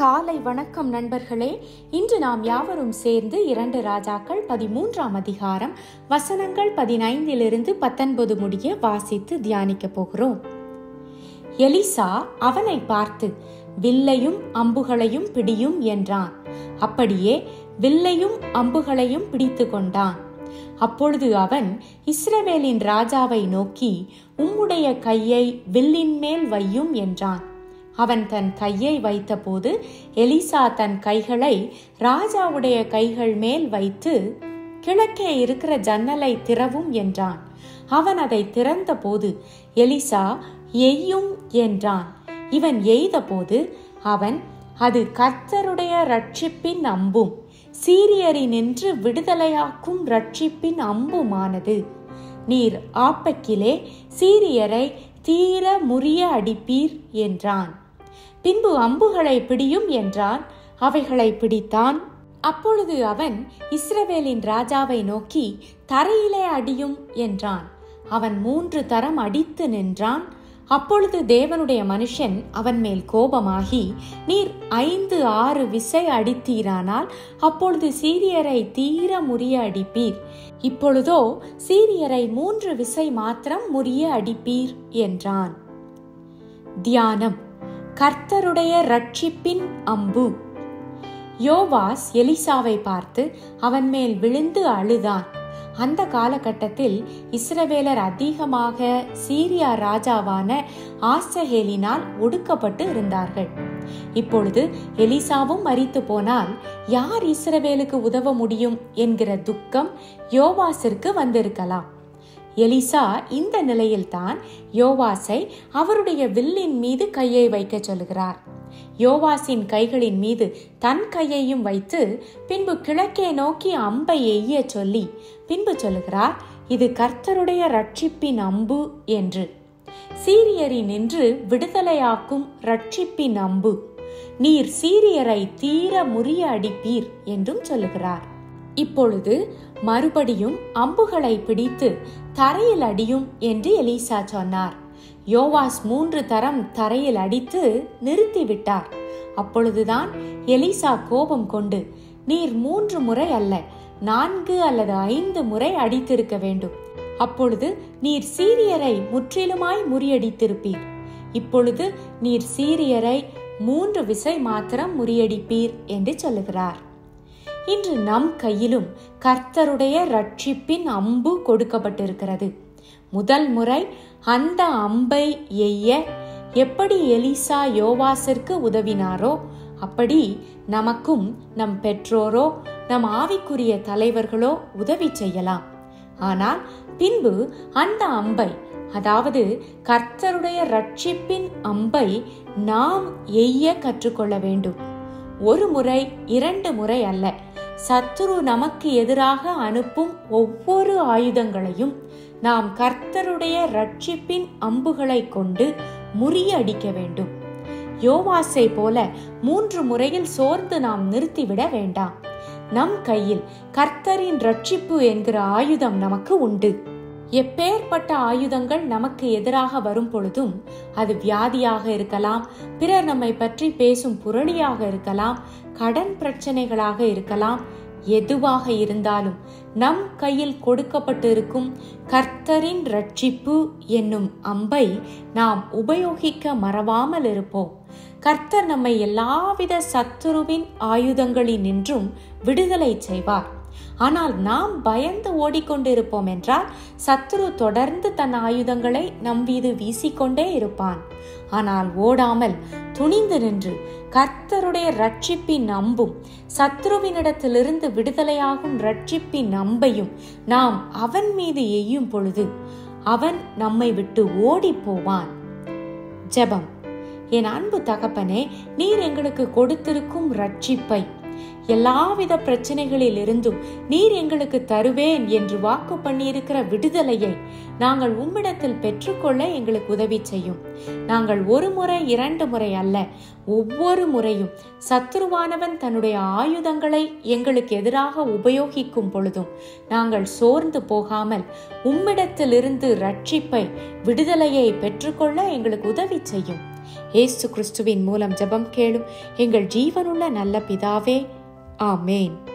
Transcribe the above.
காலை வணக்கம் நண்பர்களே இன்று நாம் யாவரும் சேர்ந்து இரண்டு ராஜாக்கள் பதிமூன்றாம் அதிகாரம் வசனங்கள் பதினைந்திலிருந்து பத்தொன்பது முடிய வாசித்து தியானிக்க போகிறோம் எலிசா அவனை பார்த்து வில்லையும் அம்புகளையும் பிடியும் என்றான் அப்படியே வில்லையும் அம்புகளையும் பிடித்து கொண்டான் அப்பொழுது அவன் இஸ்ரவேலின் ராஜாவை நோக்கி உம்முடைய கையை வில்லின் மேல் வையும் என்றான் அவன் தன் கையை வைத்தபோது எலிசா தன் கைகளை ராஜாவுடைய கைகள் மேல் வைத்து கிழக்கே இருக்கிற ஜன்னலை திறவும் என்றான் அவன் அதை திறந்தபோது எலிசா எய்யும் என்றான் இவன் எய்தபோது அவன் அது கர்த்தருடைய ரட்சிப்பின் அம்பும் சீரியரினின்று விடுதலையாக்கும் ரட்சிப்பின் அம்புமானது நீர் ஆப்பக்கிலே சீரியரை தீர முறிய அடிப்பீர் என்றான் பின்பு அம்புகளை பிடியும் என்றான் அவைகளை பிடித்தான் அப்பொழுது அவன் இஸ்ரவேலின் ராஜாவை நோக்கி தரையிலே அடியும் என்றான் அவன் மூன்று தரம் அடித்து நின்றான் அப்பொழுது தேவனுடைய மனுஷன் அவன் மேல் கோபமாகி நீர் ஐந்து ஆறு விசை அடித்தீரானால் அப்பொழுது சீரியரை தீர முறிய அடிப்பீர் இப்பொழுதோ சீரியரை மூன்று விசை மாத்திரம் முறிய அடிப்பீர் என்றான் தியானம் கர்த்தருடைய ரட்சிப்பின் அம்பு யோவாஸ் எலிசாவை பார்த்து அவன் மேல் விழுந்து அழுதான் அந்த காலகட்டத்தில் இஸ்ரவேலர் அதிகமாக சீரியா ராஜாவான ஆசகேலினால் ஒடுக்கப்பட்டு இருந்தார்கள் இப்பொழுது எலிசாவும் மறித்து போனால் யார் இஸ்ரவேலுக்கு உதவ முடியும் என்கிற துக்கம் யோவாசிற்கு வந்திருக்கலாம் எலிசா இந்த நிலையில்தான் யோவாசை அவருடைய வில்லின் மீது கையை வைக்க சொல்கிறார் யோவாசின் கைகளின் மீது தன் கையையும் வைத்து பின்பு கிழக்கே நோக்கி அம்பை எய்ய சொல்லி பின்பு சொல்லுகிறார் இது கர்த்தருடைய ரட்சிப்பின் அம்பு என்று சீரியரி நின்று விடுதலையாக்கும் ரட்சிப்பின் அம்பு நீர் சீரியரை தீர முறிய அடிப்பீர் என்றும் சொல்லுகிறார் இப்பொழுது மறுபடியும் அம்புகளை பிடித்து தரையில் அடியும் என்று எலிசா சொன்னார் யோவாஸ் மூன்று தரம் தரையில் அடித்து நிறுத்திவிட்டார் அப்பொழுதுதான் எலிசா கோபம் கொண்டு நீர் மூன்று முறை அல்ல நான்கு அல்லது ஐந்து முறை அடித்திருக்க வேண்டும் அப்பொழுது நீர் சீரியரை முற்றிலுமாய் முறியடித்திருப்பீர் இப்பொழுது நீர் சீரியரை மூன்று விசை மாத்திரம் முறியடிப்பீர் என்று சொல்லுகிறார் இன்று நம் கையிலும் கர்த்தருடைய ரட்சிப்பின் அம்பு கொடுக்கப்பட்டிருக்கிறது முதல் முறை அந்த அம்பை எய்ய எப்படி எலிசா யோவாசிற்கு உதவினாரோ அப்படி நமக்கும் நம் பெற்றோரோ நம் ஆவிக்குரிய தலைவர்களோ உதவி செய்யலாம் ஆனால் பின்பு அந்த அம்பை அதாவது கர்த்தருடைய ரட்சிப்பின் அம்பை நாம் எய்ய கற்றுக்கொள்ள வேண்டும் ஒரு முறை இரண்டு முறை அல்ல சத்துரு நமக்கு எதிராக அனுப்பும் ஒவ்வொரு ஆயுதங்களையும் நாம் கர்த்தருடைய ரட்சிப்பின் அம்புகளை கொண்டு முறியடிக்க வேண்டும் யோவாசை போல மூன்று முறையில் சோர்ந்து நாம் நிறுத்திவிட வேண்டாம் நம் கையில் கர்த்தரின் ரட்சிப்பு என்கிற ஆயுதம் நமக்கு உண்டு எப்பேற்பட்ட ஆயுதங்கள் நமக்கு எதிராக வரும் பொழுதும் அது வியாதியாக இருக்கலாம் பிறர் நம்மை பற்றி பேசும் புரளியாக இருக்கலாம் கடன் பிரச்சனைகளாக இருக்கலாம் எதுவாக இருந்தாலும் நம் கையில் கொடுக்கப்பட்டிருக்கும் கர்த்தரின் ரட்சிப்பு என்னும் அம்பை நாம் உபயோகிக்க மறவாமல் இருப்போம் கர்த்தர் நம்மை எல்லாவித சத்துருவின் ஆயுதங்களினின்றும் விடுதலை செய்வார் ஆனால் நாம் பயந்து ஓடிக்கொண்டிருப்போம் என்றால் சத்துரு தொடர்ந்து தன் ஆயுதங்களை நம் மீது வீசிக்கொண்டே இருப்பான் ஆனால் ஓடாமல் துணிந்து நின்று கர்த்தருடைய ரட்சிப்பின் அம்பும் சத்ருவினிடத்திலிருந்து விடுதலையாகும் ரட்சிப்பின் அம்பையும் நாம் அவன் மீது எய்யும் பொழுது அவன் நம்மை விட்டு ஓடி போவான் ஜெபம் என் அன்பு தகப்பனே நீர் எங்களுக்கு கொடுத்திருக்கும் ரட்சிப்பை எல்லாவித பிரச்சனைகளில் இருந்தும் நீர் எங்களுக்கு தருவேன் என்று வாக்கு பண்ணியிருக்கிற விடுதலையை நாங்கள் உம்மிடத்தில் பெற்றுக்கொள்ள எங்களுக்கு உதவி செய்யும் நாங்கள் ஒரு முறை இரண்டு முறை அல்ல ஒவ்வொரு முறையும் சத்துருவானவன் தன்னுடைய ஆயுதங்களை எங்களுக்கு எதிராக உபயோகிக்கும் பொழுதும் நாங்கள் சோர்ந்து போகாமல் உம்மிடத்திலிருந்து ரட்சிப்பை விடுதலையை பெற்றுக்கொள்ள எங்களுக்கு உதவி செய்யும் ஏசு கிறிஸ்துவின் மூலம் ஜெபம் கேளும் எங்கள் ஜீவனுள்ள நல்ல பிதாவே ஆமேன்